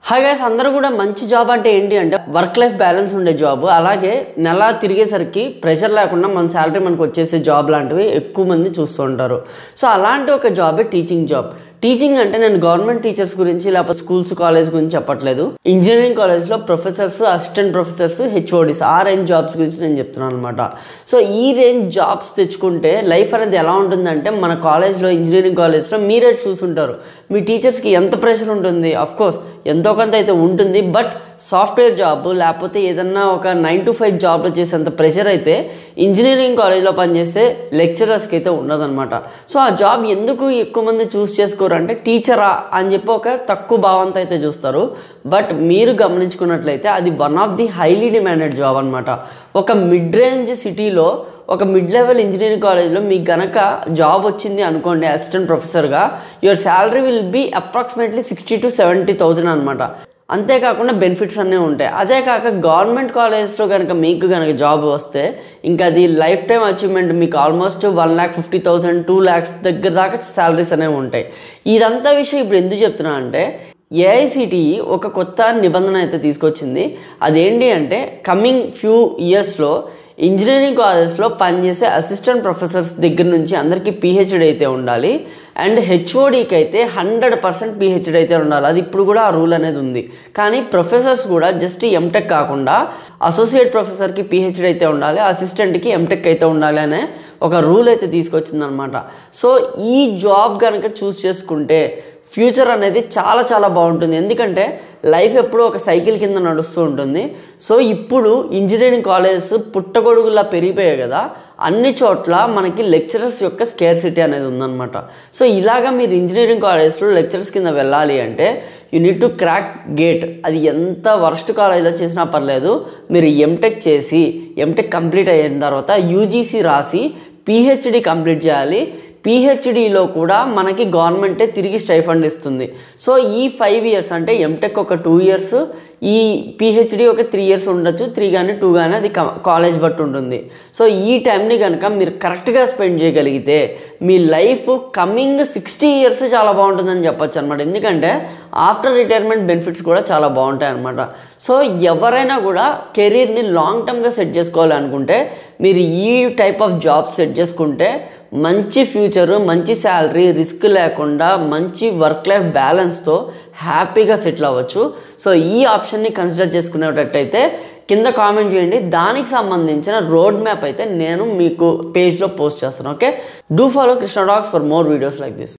hi guys అందరూ కూడా మంచి జాబ్ అంటే ఏంటి అంటే వర్క్ లైఫ్ బ్యాలెన్స్ ఉండే జాబ్ అలాగే నెల తిరిగేసరికి ప్రెషర్ లేకుండా మన శాలరీ మనకు వచ్చేసే జాబ్ లాంటివి ఎక్కువ మంది చూస్తూ ఉంటారు సో అలాంటి ఒక జాబే టీచింగ్ జాబ్ టీచింగ్ అంటే నేను గవర్నమెంట్ టీచర్స్ గురించి లేకపోతే స్కూల్స్ కాలేజ్ గురించి చెప్పట్లేదు ఇంజనీరింగ్ కాలేజ్లో ప్రొఫెసర్స్ అసిస్టెంట్ ప్రొఫెసర్స్ హెచ్ఓడిస్ ఆ రేంజ్ జాబ్స్ గురించి నేను చెప్తున్నాను అనమాట సో ఈ రేంజ్ జాబ్స్ తెచ్చుకుంటే లైఫ్ అనేది ఎలా ఉంటుందంటే మన కాలేజ్లో ఇంజనీరింగ్ కాలేజ్లో మీరే చూసుంటారు మీ టీచర్స్కి ఎంత ప్రెషర్ ఉంటుంది అఫ్ కోర్స్ ఎంతో కొంత అయితే ఉంటుంది బట్ సాఫ్ట్వేర్ జాబ్ లేకపోతే ఏదన్నా ఒక నైన్ టు ఫైవ్ జాబ్లో చేసేంత ప్రెషర్ అయితే ఇంజనీరింగ్ కాలేజ్లో పనిచేసే లెక్చరర్స్కి అయితే ఉండదన్నమాట సో ఆ జాబ్ ఎందుకు ఎక్కువ మంది చూస్ చేసుకోరు అంటే టీచరా అని చెప్పి ఒక తక్కువ భావంతో అయితే చూస్తారు బట్ మీరు గమనించుకున్నట్లయితే అది one of the highly demanded job అనమాట ఒక మిడ్ రేంజ్ సిటీలో ఒక మిడ్ లెవెల్ ఇంజనీరింగ్ కాలేజ్లో మీకు గనక జాబ్ వచ్చింది అనుకోండి అసిస్టెంట్ ప్రొఫెసర్గా your salary will be approximately sixty to seventy thousand అనమాట అంతేకాకుండా బెనిఫిట్స్ అన్నీ ఉంటాయి అదే కాక గవర్నమెంట్ కాలేజ్లో కనుక మీకు కనుక జాబ్ వస్తే ఇంకా అది లైఫ్ టైం అచీవ్మెంట్ మీకు almost one lakh fifty thousand two lakhs దగ్గర దాకా శాలరీస్ అనేవి ఉంటాయి ఇదంతా విషయం ఇప్పుడు ఎందుకు చెప్తున్నా అంటే ఏఐసిటిఈ ఒక కొత్త నిబంధన అయితే తీసుకొచ్చింది అదేంటి అంటే కమింగ్ ఫ్యూ ఇయర్స్లో ఇంజనీరింగ్ కాలేజ్లో పనిచేసే అసిస్టెంట్ ప్రొఫెసర్స్ దగ్గర నుంచి అందరికీ పిహెచ్డి అయితే ఉండాలి అండ్ హెచ్ఓడికి అయితే హండ్రెడ్ పర్సెంట్ పిహెచ్డి అయితే ఉండాలి అది ఇప్పుడు కూడా ఆ రూల్ అనేది ఉంది కానీ ప్రొఫెసర్స్ కూడా జస్ట్ ఎంటెక్ కాకుండా అసోసియేట్ ప్రొఫెసర్కి పిహెచ్డి అయితే ఉండాలి అసిస్టెంట్కి ఎంటెక్ అయితే ఉండాలి అనే ఒక రూల్ అయితే తీసుకొచ్చిందనమాట సో ఈ జాబ్ కనుక చూస్ చేసుకుంటే ఫ్యూచర్ అనేది చాలా చాలా బాగుంటుంది ఎందుకంటే లైఫ్ ఎప్పుడూ ఒక సైకిల్ కింద నడుస్తూ ఉంటుంది సో ఇప్పుడు ఇంజనీరింగ్ కాలేజెస్ పుట్టగొడుగులా పెరిగిపోయాయి కదా అన్ని చోట్ల మనకి లెక్చరర్స్ యొక్క స్కేర్సిటీ అనేది ఉందన్నమాట సో ఇలాగా మీరు ఇంజనీరింగ్ కాలేజ్లో లెక్చరర్స్ కింద వెళ్ళాలి అంటే you need to crack GATE అది ఎంత వర్స్ట్ కాలేజ్లో చేసినా పర్లేదు మీరు ఎంటెక్ చేసి ఎంటెక్ కంప్లీట్ అయిన తర్వాత యూజీసీ రాసి పిహెచ్డి కంప్లీట్ చేయాలి పిహెచ్డిలో కూడా మనకి గవర్నమెంటే తిరిగి స్టైఫండ్ ఇస్తుంది సో ఈ ఫైవ్ ఇయర్స్ అంటే ఎంటెక్ ఒక టూ ఇయర్స్ ఈ పిహెచ్డి ఒక త్రీ ఇయర్స్ ఉండొచ్చు త్రీ కానీ టూ కానీ అది కాలేజ్ బట్టి ఉంటుంది సో ఈ టైంని కనుక మీరు కరెక్ట్గా స్పెండ్ చేయగలిగితే మీ లైఫ్ కమింగ్ సిక్స్టీ ఇయర్స్ చాలా బాగుంటుందని చెప్పొచ్చు అనమాట ఎందుకంటే ఆఫ్టర్ రిటైర్మెంట్ బెనిఫిట్స్ కూడా చాలా బాగుంటాయి అనమాట సో ఎవరైనా కూడా కెరీర్ని లాంగ్ టర్మ్గా సెట్ చేసుకోవాలి అనుకుంటే మీరు ఈ టైప్ ఆఫ్ జాబ్ సెట్ చేసుకుంటే మంచి ఫ్యూచరు మంచి శాలరీ రిస్క్ లేకుండా మంచి వర్క్ లైఫ్ బ్యాలెన్స్తో హ్యాపీగా సెటిల్ అవ్వచ్చు సో ఈ ఆప్షన్ని కన్సిడర్ చేసుకునేటట్టయితే కింద కామెంట్ చేయండి దానికి సంబంధించిన రోడ్ మ్యాప్ అయితే నేను మీకు పేజ్లో పోస్ట్ చేస్తాను okay do follow Krishna docs for more videos like this